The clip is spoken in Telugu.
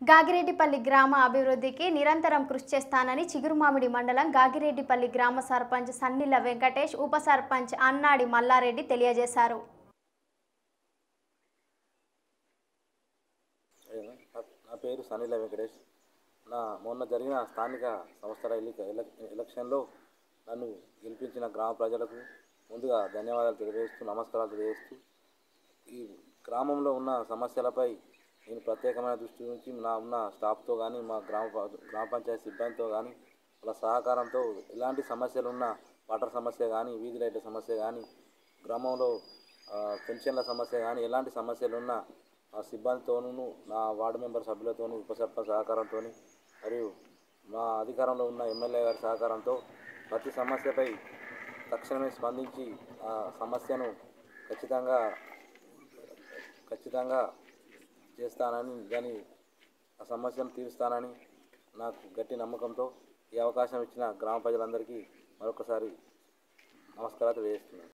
గాగిరెడ్డిపల్లి గ్రామ అభివృద్ధికి నిరంతరం కృషి చేస్తానని చిగురుమామిడి మండలం గాగిరెడ్డిపల్లి గ్రామ సర్పంచ్ సన్నిల వెంకటేష్ ఉప సర్పంచ్ అన్నాడి మల్లారెడ్డి తెలియజేశారు అదేనా? నా- నా పేరు సనీల వెంకటేష్ నా మొన్న జరిగిన స్థానిక సంస్థల ఎన్నిక ఎలక్- ఎలక్షన్లో నన్ను గెలిపించిన గ్రామ ప్రజలకు ముందుగా ధన్యవాదాలు తెలియజేస్తూ నమస్కారాలు తెలియజేస్తూ ఈ గ్రామంలో ఉన్న సమస్యలపై నేను ప్రత్యేకమైన దృష్టి నుంచి నా ఉన్న స్టాఫ్తో కానీ మా గ్రామ ప- గ్రామ పంచాయతీ సిబ్బందితో కానీ వాళ్ళ సహకారంతో ఎలాంటి సమస్యలు ఉన్నా వాటర్ సమస్య కానీ వీధి లైట్ల సమస్య కానీ గ్రామంలో ఆ, పెన్షన్ల సమస్య కానీ ఎలాంటి సమస్యలు ఉన్నా ఆ సిబ్బందితోనూ నా వార్డు మెంబర్ సభ్యులతోనూ ఉప సర్పంచ్ సహకారంతో మరియు మా అధికారంలో ఉన్న ఎమ్మెల్యే గారి సహకారంతో ప్రతి సమస్యపై తక్షణమే స్పందించి ఆ సమస్యను ఖచ్చితంగా ఖచ్చితంగా చేస్తానని దాని ఆ సమస్యను తీరుస్తానని నాకు గట్టి నమ్మకంతో ఈ అవకాశం ఇచ్చిన గ్రామ ప్రజలందరికీ మరొకసారి నమస్కారాలు తెలియజేస్తున్నాను